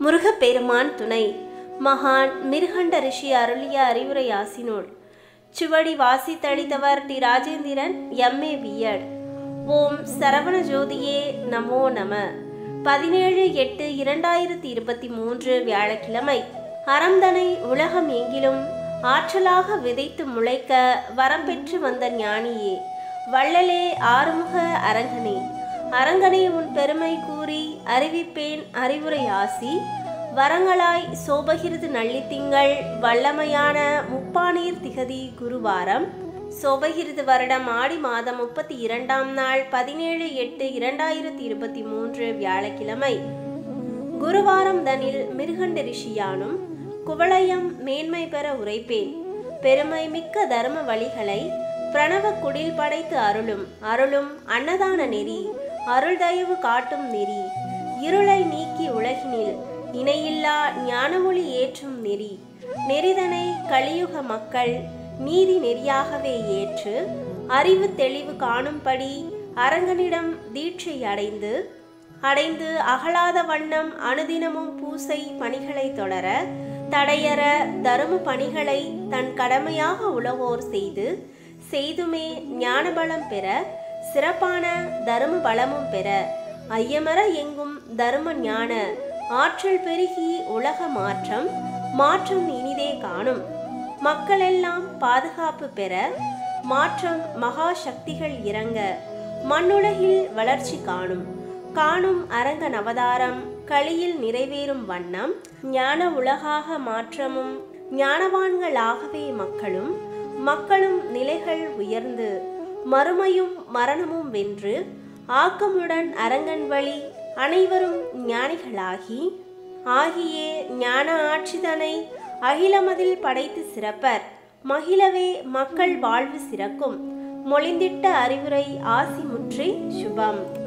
முருகப்பெருமான் துணை மகான் மிருகண்ட ரிஷி அருளிய அறிவுரை ஆசினோள் சுவடி வாசித்தளித்தவர் டி ராஜேந்திரன் எம்ஏ பிஎட் ஓம் சரவண ஜோதியே நமோ நம பதினேழு எட்டு இரண்டாயிரத்தி இருபத்தி மூன்று வியாழக்கிழமை அறந்தனை உலகம் எங்கிலும் ஆற்றலாக விதைத்து முளைக்க வரம் பெற்று வந்த ஞானியே வள்ளலே ஆறுமுக அரங்கனே அரங்கனே உன் பெருமை கூறி அறிவிப்பேன் அறிவுரை ஆசி வரங்களாய் சோபகிருது நள்ளித்திங்கள் வல்லமையான முப்பானீர் திகதி குருவாரம் சோபகிருது வருடம் ஆடி மாதம் முப்பத்தி இரண்டாம் நாள் பதினேழு எட்டு இரண்டாயிரத்தி இருபத்தி மூன்று வியாழக்கிழமை குருவாரம் தனில் மிருகண்ட ரிஷியானும் குவளையம் மேன்மை பெற உரைப்பேன் பெருமை மிக்க தர்ம வழிகளை பிரணவ குடில் படைத்து அருளும் அருளும் அன்னதான நெறி அருள் தயவு காட்டும் நெறி இருளை நீக்கி உலகினில் இணையில்லா ஞானமொழி ஏற்றும் நெறி நெறிதனை கலியுக மக்கள் நீதி நெறியாகவே ஏற்று அறிவு தெளிவு காணும்படி அரங்கனிடம் தீட்சை அடைந்து அடைந்து அகலாத வண்ணம் அனுதினமும் பூசை பணிகளை தொடர தடையற தரும பணிகளை தன் கடமையாக உழவோர் செய்து செய்துமே ஞானபலம் பெற சிறப்பான தரும பலமும் பெற ஐயமர எங்கும் தரும ஞான ஆற்றல் பெருகி உலக மாற்றம் மாற்றம் இனிதே காணும் மக்களெல்லாம் பாதுகாப்பு பெற மாற்றம் மகா சக்திகள் இறங்க மண்ணுலகில் வளர்ச்சி காணும் காணும் அரங்க நவதாரம் களியில் நிறைவேறும் வண்ணம் ஞான உலகாக மாற்றமும் ஞானவான்களாகவே மக்களும் மக்களும் நிலைகள் உயர்ந்து மறுமையும் மரணமும் வென்று ஆக்கமுடன் அரங்கன் வழி அனைவரும் ஞானிகளாகி ஆகியே ஞான ஆட்சிதனை அகிலமதில் படைத்து சிறப்பர் மகிழவே மக்கள் வாழ்வு சிறக்கும் மொழிந்திட்ட அறிவுரை ஆசி முற்றி சுபம்